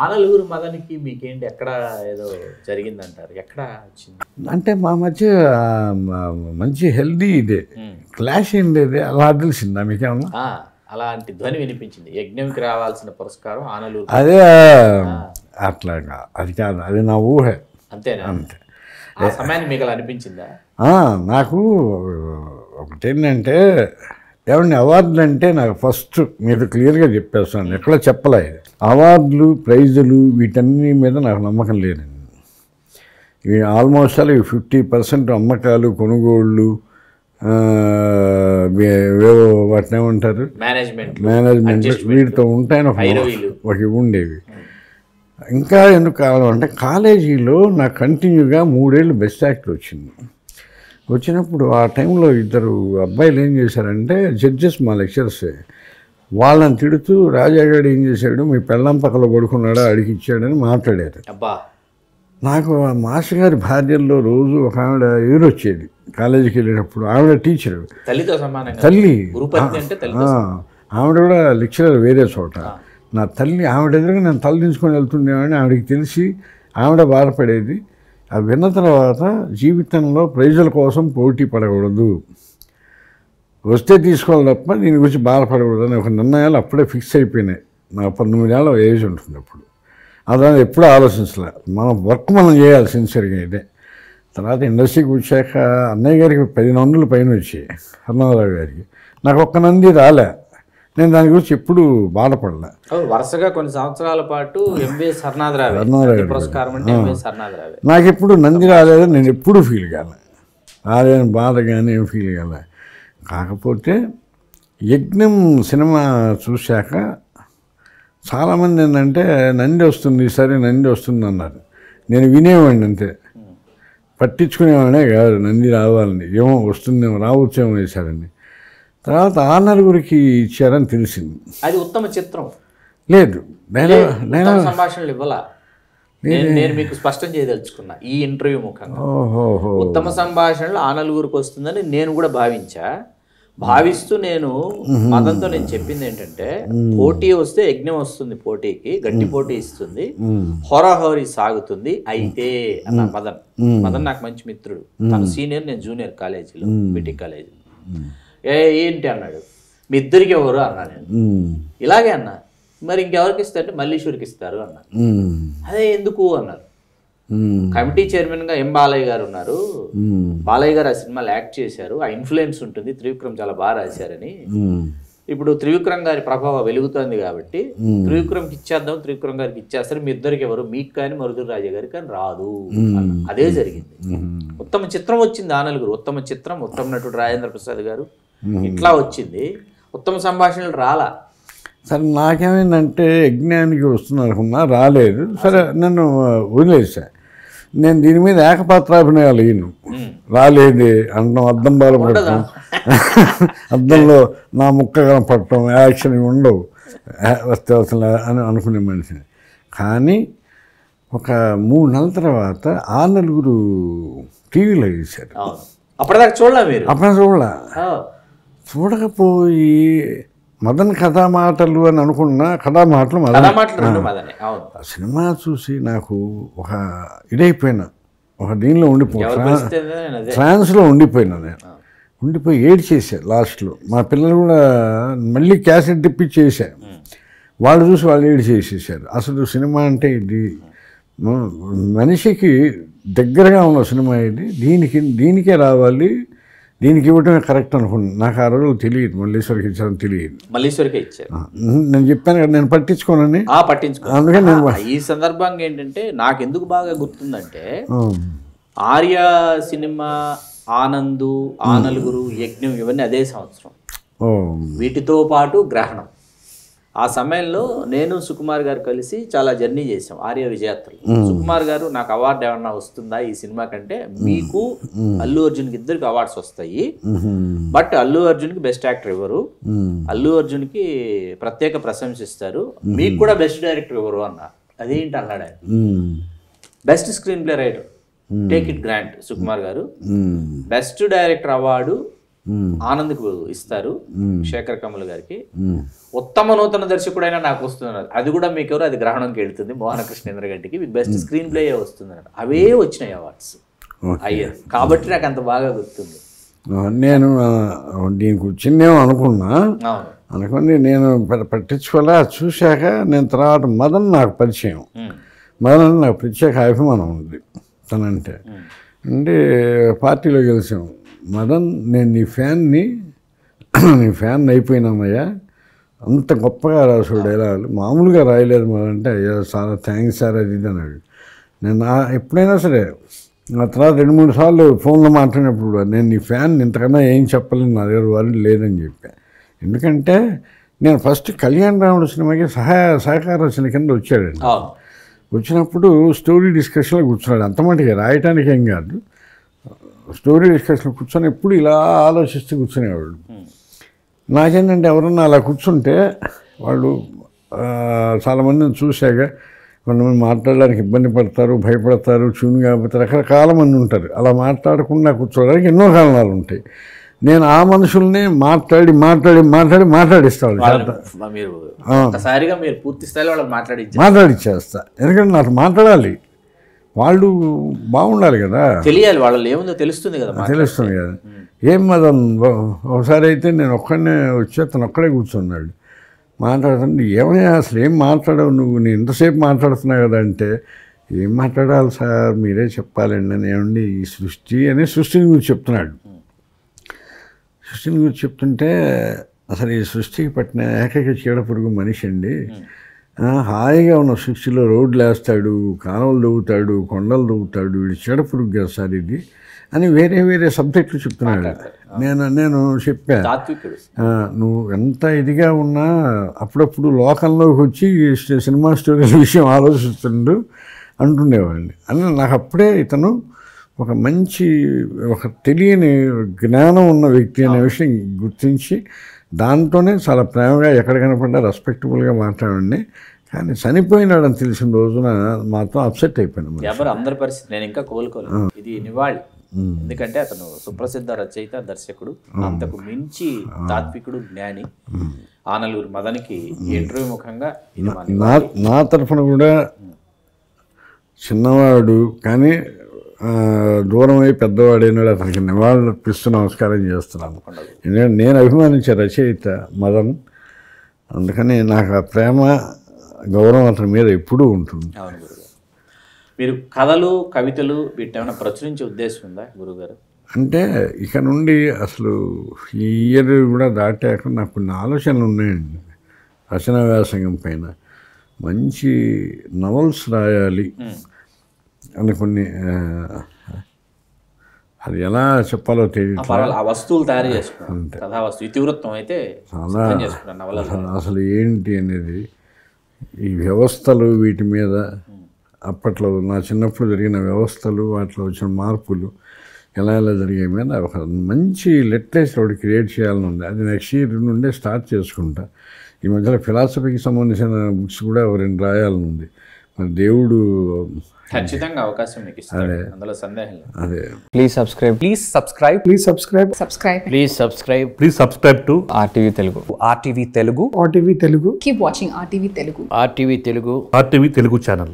ఆనలూరు మదన్కి మీకేంటి ఎక్కడ ఏదో జరిగిందంటారు ఎక్కడ వచ్చింది అంటే మా మధ్య ఆ, మ- మంచి హెల్దీ ఇదే ఉమ్. క్లాష్ ఏం లేదు అలా తెలిసిందా మీకేమన్నా ఆ, అలాంటి ధ్వని వినిపించింది యజ్ఞంకి రావాల్సిన పురస్కారం ఆనలూరు అదే అట్లాగా అది కాదు అది నా ఊహ అంతేనా ఆ సమయాన్ని మీకు అలా అనిపించిందా ఆ, నాకు ఒకటేంటంటే ఏమండి అవార్డులు అంటే నాకు ఫస్ట్ మీరు క్లియర్గా చెప్పేస్తాను ఎక్కడ చెప్పలే ఇది అవార్డులు ప్రైజులు వీటన్ని మీద నాకు నమ్మకం లేదండి ఇవి ఆల్మోస్ట్ ఆల్ ఇవి ఫిఫ్టీ పర్సెంట్ అమ్మకాలు కొనుగోళ్ళు ఆ, వే- వేవో వాటిని ఏమంటారు మేనేజ్మెంట్ మేనేజ్మెంట్ వీటితో ఉంటాయని ఒక హైరోయిలు. ఒక ఇవి ఉండేవి ఇంకా ఎందుకు కావాలంటే కాలేజీలో నాకు కంటిన్యూగా మూడేళ్ళు బెస్ట్ యాక్ట్ వచ్చింది వచ్చినప్పుడు ఆ టైంలో ఇద్దరు అబ్బాయిలు ఏం చేశారంటే జడ్జెస్ మా లెక్చర్స్ వాళ్ళని తిడుతూ రాజాగాడు ఏం చేశాడు మీ పెళ్ళం పక్కలో పడుకున్నాడా అడిగి ఇచ్చాడని మాట్లాడారు అబ్బా నాకు ఆ మాస్టర్ గారి భార్యల్లో రోజు ఒక ఆవిడ ఎదురొచ్చేది కాలేజీకి వెళ్ళేటప్పుడు ఆవిడ టీచరు తల్లితో సమానంగా తల్లి గురుపత్ని అంటే తల్లి ఆ, ఆవిడ కూడా లెక్చరర్ వేరే చోట నా తల్లి ఆవిడ ఎదురుగా నేను తల దించుకొని వెళ్తుండేవాడిని ఆవిడకి తెలిసి ఆవిడ బాధపడేది అది విన్న తర్వాత జీవితంలో ప్రైజుల కోసం పోటీ పడకూడదు వస్తే తీసుకోవాలి తప్ప దీని గురించి బాధపడకూడదు అని ఒక నిర్ణయాలు అప్పుడే ఫిక్స్ అయిపోయినాయి నా పంతొమ్మిదేళ్ళ ఏజ్ ఉంటుంది అప్పుడు అదే ఎప్పుడూ ఆలోచించలే మనం వర్క్ మనం చేయాలి సిన్సియర్గా ఇదే తర్వాత ఇండస్ట్రీకి వచ్చాక అన్నయ్య గారికి పది నందులు పైన వచ్చాయి హర్నారావు గారికి నాకు ఒక్క నంది రాలే నేను దాని గురించి ఎప్పుడు బాధపడలే ఓ, వరుసగా కొన్ని సంవత్సరాల పాటు ఎంవిఎస్ హర్నాథరావే హర్నాథరావే. అతి పురస్కారం అంటే ఎంవిఎస్ హర్నాథరావే నాకు ఎప్పుడు నంది రాలేదని నేను ఎప్పుడు ఫీల్ కాలే రాలేదని బాధ కానీ ఏం ఫీల్ కాలే కాకపోతే యజ్ఞం సినిమా చూశాక చాలామంది ఏంటంటే నంది వస్తుంది సరే నంది వస్తుంది అన్నారు నేను వినేవాడిని అంతే పట్టించుకునేవాడే కాదు నంది రావాలని ఏమో వస్తుందేమో రావచ్చేమో వేశారని తర్వాత ఆ నలుగురికి ఇచ్చారని తెలిసింది అది ఉత్తమ చిత్రం లేదు నేను నేను ఉత్తమ సంభాషణలు ఇవ్వాల నేను నేను మీకు స్పష్టం చేయదలుచుకున్నా ఈ ఇంటర్వ్యూ ముఖంగా ఓహోహో ఉత్తమ సంభాషణలు ఆ నలుగురికి వస్తుందని నేను కూడా భావించా భావిస్తూ నేను మదంతో నేను చెప్పింది ఏంటంటే పోటీ వస్తే యజ్ఞం వస్తుంది పోటీకి గట్టి పోటీ ఇస్తుంది హోరాహోరీ సాగుతుంది అయితే అన్న మదన్ మదన్ నాకు మంచి మిత్రుడు తను సీనియర్ నేను జూనియర్ కాలేజీలో బీటెక్ కాలేజీ ఏ ఏంటి అన్నాడు మీ ఇద్దరికి ఎవరు అన్నా నేను ఉమ్, ఇలాగే అన్నా మరి ఇంకెవరికి ఇస్తారంటే మల్లీశ్వరికి ఇస్తారు అన్నా ఉమ్, అదే ఎందుకు అన్నారు ఉమ్, కమిటీ చైర్మన్ గా ఎం బాలయ్య గారు ఉన్నారు ఉమ్, బాలయ్య గారు ఆ సినిమాలో యాక్ట్ చేశారు ఆ ఇన్ఫ్లుయెన్స్ ఉంటుంది త్రివిక్రమ్ చాలా బాగా రాశారని ఉమ్, ఇప్పుడు త్రివిక్రమ్ గారి ప్రభావం వెలుగుతోంది కాబట్టి త్రివిక్రమ్కి ఇచ్చేద్దాం త్రివిక్రమ్ గారికి ఇచ్చేస్తారు మీ ఇద్దరికి ఎవరు మీకు కానీ మరుదురు రాజా గారికి కానీ రాదు అన్న. అదే జరిగింది ఉమ్, ఉత్తమ చిత్రం వచ్చింది ఆ నలుగురు ఉత్తమ చిత్రం ఉత్తమ నటుడు రాజేంద్ర ప్రసాద్ గారు ఇట్లా వచ్చింది ఉత్తమ సంభాషణలు రాలా సరే నాకేమైందంటే యజ్ఞానికి వస్తుంది అనుకున్నా రాలేదు సరే నన్ను వదిలేసా నేను దీని మీద ఏకపాత్రాభినయాలు వేయను రాలేదు అనడం అద్దం బాల పడటం అద్దంలో నా ముక్క కనపడటం యాక్షన్ ఇవి ఉండవు ఆ, వస్తే వస్తలే అని అనుకునే మనిషిని కానీ ఒక మూడు నెలల తర్వాత ఆ నలుగురు టీవీలో వేశారు అవును అప్పటిదాకా చూడలే మీరు అప్పుడు చూడాల ఆ, చూడకపోయి మదన్ కథా మాటలు అని అనుకున్నా కథా మాటలు మదన్ కథా మాటలు రెండు మదనే అవును ఆ సినిమా చూసి నాకు ఒక ఇదైపోయినా ఒక దీనిలో ఉండిపోయినా ఎవరు పిలిస్తే నేను అదే ట్రాన్స్లో ఉండిపోయినా నేను ఉండిపోయి ఏడ్ చేశా లాస్ట్లో మా పిల్లలు కూడా మళ్ళీ క్యాసెట్ తెప్పించేసా వాళ్ళు చూసి వాళ్ళు ఏడ్ చేసేసారు అసలు సినిమా అంటే ఇది మ- మనిషికి దగ్గరగా ఉన్న సినిమా ఇది దీనికి దీనికే రావాలి దీనికి ఇవ్వటమే కరెక్ట్ అనుకున్నాను నాకు ఆ రోజులు తెలియదు మల్లీశ్వరికి ఇచ్చారని తెలియదు మల్లీశ్వరికే ఇచ్చారు ఆ, నేను చెప్పాను కదా నేను పట్టించుకోనని ఆ పట్టించుకో అందుకని నేను ఆ, ఈ సందర్భంగా ఏంటంటే నాకు ఎందుకు బాగా గుర్తుందంటే ఆ, ఆర్య సినిమా ఆనందు ఆ నలుగురు యజ్ఞం ఇవన్నీ అదే సంవత్సరం ఓ వీటితో పాటు గ్రహణం ఆ సమయంలో నేను సుకుమార్ గారు కలిసి చాలా జర్నీ చేసాం ఆర్య విజయాత్రలు సుకుమార్ గారు నాకు అవార్డు ఏమన్నా వస్తుందా ఈ సినిమా కంటే మీకు అల్లు అర్జున్కి ఇద్దరికి అవార్డ్స్ వస్తాయి మ్హూ. బట్ అల్లు అర్జున్కి బెస్ట్ యాక్టర్ ఎవరు మ్. అల్లు అర్జున్కి ప్రత్యేక ప్రశంసిస్తారు మీకు కూడా బెస్ట్ డైరెక్టర్ ఎవరు అన్న అదేంటి అన్నాడు ఆయన మ్. Best screenplay writer take it grant Sukumar గారు మ్. బెస్ట్ డైరెక్టర్ అవార్డు ఆనంద్కు ఇస్తారు శేఖర్ కమల్ గారికి ఉత్తమ నూతన దర్శకుడైనా నాకు వస్తున్నారు అది కూడా మీకెవరు అది గ్రహణంకి వెళ్తుంది మోహన కృష్ణేంద్ర గంటికి బెస్ట్ స్క్రీన్ ప్లే వస్తుంది అవే వచ్చినాయి అవార్డ్స్ అయ్యే కాబట్టి నాకు అంత బాగా గుర్తుంది ఆ, నేను ఆ, దీనికి వచ్చిందేమో అనుకున్నా అవును అనుకుని నేను పె- పట్టించుకోలే అది చూశాక నేను తర్వాత మదన్ నాకు పరిచయం ఉమ్. మదన్ నాకు ప్రత్యేక అభిమానం ఉంది తనంటే అంటే పార్టీలో గెలిచాం మదన్ నేను నీ ఫ్యాన్ని నీ ఫ్యాన్ అయిపోయినామయ్యా అంత గొప్పగా రాసాడు డైలాగులు మామూలుగా రాయలేదు మదన్ అంటే అయ్యా చాలా థ్యాంక్స్ సార్ అది ఇది అన్నాడు నేను నా- ఎప్పుడైనా సరే ఆ తర్వాత రెండు మూడు సార్లు ఫోన్లో మాట్లాడినప్పుడు కూడా నేను నీ ఫ్యాన్ ఇంతకన్నా ఏం చెప్పలేను నా దగ్గర వాళ్ళు లేదని చెప్పా ఎందుకంటే నేను ఫస్ట్ కళ్యాణ్ రాముడు సినిమాకి సహాయ సహకార రచన కింద వచ్చాడండి అవును వచ్చినప్పుడు స్టోరీ డిస్కషన్లో కూర్చున్నాడు అంత మటుకే రాయటానికి ఏం కాదు స్టోరీ డిస్కషన్లో కూర్చొని ఎప్పుడు ఇలా ఆలోచిస్తూ కూర్చునేవాడు నాకేంటంటే ఎవరన్నా అలా కూర్చుంటే వాళ్ళు ఆ, చాలామందిని చూశాక కొంతమంది మాట్లాడడానికి ఇబ్బంది పడతారు భయపడతారు చూని కాకపోతే రకరకాల మంది ఉంటారు అలా మాట్లాడకుండా కూర్చోవడానికి ఎన్నో కారణాలు ఉంటాయి నేను ఆ మనుషుల్ని మాట్లాడి మాట్లాడి మాట్లాడి మాట్లాడిస్తాను వాళ్ళని మీరు ఒకసారిగా మీరు పూర్తి స్థాయిలో వాళ్ళకి మాట్లాడించారు మాట్లాడిచ్చేస్తా ఎందుకంటే నాకు మాట్లాడాలి వాళ్ళు బాగుండాలి కదా తెలియాలి వాళ్ళు ఏముందో తెలుస్తుంది కదా మాట్లాడితే. తెలుస్తుంది కదా ఏం మదన్ బా- ఒకసారి అయితే నేను ఒక్కడనే వచ్చి అతను ఒక్కడే కూర్చున్నాడు మాట్లాడుతుంటే ఏమయ్యా అసలు ఏం మాట్లాడవు నువ్వు నేను ఇంతసేపు మాట్లాడుతున్నావు కదా అంటే ఏం మాట్లాడాలి సార్ మీరే చెప్పాలండి అని ఏమండి ఈ సృష్టి అని సృష్టిని గురించి చెప్తున్నాడు సృష్టిని గురించి చెప్తుంటే అసలు ఈ సృష్టికి పట్టిన ఏకైక చీడ పురుగు మనిషి అండి ఆ, హాయిగా ఉన్న సృష్టిలో రోడ్లు వేస్తాడు కాలువలు దవ్వుతాడు కొండలు దవ్వుతాడు వీడు చీడ పురుగు కదా సార్ ఇది అని వేరే వేరే సబ్జెక్టులు చెప్తున్నాడు నేను నేను చెప్పా తాత్వికుడు ఆ, నువ్వు ఎంత ఇదిగా ఉన్నా అప్పుడప్పుడు లోకంలోకి వచ్చి ఈ సినిమా స్టోరీల విషయం ఆలోచిస్తుండు అంటుండేవాడిని అని నాకు అప్పుడే ఇతను ఒక మంచి ఒక తెలియని జ్ఞానం ఉన్న వ్యక్తి అనే విషయం గుర్తించి దాంతోనే చాలా ప్రేమగా ఎక్కడ కనపడ్డా రెస్పెక్టబుల్గా మాట్లాడండి కానీ చనిపోయినాడని తెలిసిన రోజున మాత్రం అప్సెట్ అయిపోయాను ఎవరు అందరి పరిస్థితి నేను ఇంకా కోలుకోలేదు ఇది నివాళి ఎందుకంటే అతను సుప్రసిద్ధ రచయిత దర్శకుడు అంతకు మించి తాత్వికుడు జ్ఞాని ఆనలూరు మదన్కి ఈ ఇంటర్వ్యూ ముఖంగా ఇది మన నా నా తరఫున కూడా చిన్నవాడు కానీ ఆ, దూరమై పెద్దవాడైనాడు అతనికి నివాళులు అర్పిస్తూ నమస్కారం చేస్తున్నాను ఎందుకంటే నేను అభిమానించే రచయిత మదన్ అందుకని నాకు ఆ ప్రేమ గౌరవం అతని మీద ఎప్పుడూ ఉంటుంది అవును గురుగారు మీరు కథలు కవితలు వీటిని ఏమైనా ప్రచురించే ఉద్దేశం ఉందా గురుగారు అంటే ఇక నుండి అసలు ఈ ఇయర్ కూడా దాటాక నాకు కొన్ని ఆలోచనలు ఉన్నాయండి రచనా వ్యాసంగం పైన మంచి నవల్స్ రాయాలి అని కొన్ని ఆ, అది ఎలా చెప్పాలో తెలియదు పర్వాలేదు ఆ వస్తువులు తయారు చేసుకున్నాను కథా వస్తువు ఇతివృత్తం అయితే సిద్ధం చేసుకున్నాను నవలలు అసలు అసలు ఏంటి అనేది ఈ వ్యవస్థలు వీటి మీద అప్పట్లో నా చిన్నప్పుడు జరిగిన వ్యవస్థలు వాటిలో వచ్చిన మార్పులు ఎలా ఎలా జరిగే మీద ఒక మంచి లిటరేచర్ ఒకటి క్రియేట్ చేయాలని ఉంది అది నెక్స్ట్ ఇయర్ నుండే స్టార్ట్ చేసుకుంటా ఈ మధ్యలో ఫిలాసఫీకి సంబంధించిన బుక్స్ కూడా ఒక రెండు రాయాలని ఉంది మరి దేవుడు ఖచ్చితంగా అవకాశం మీకు ఇస్తాడు అందులో సందేహం లేదు అదే Please subscribe. Please subscribe. Please subscribe. subscribe please subscribe Please subscribe to RTV Telugu. RTV Telugu. keep watching rtv telugu RTV Telugu RTV Telugu channel.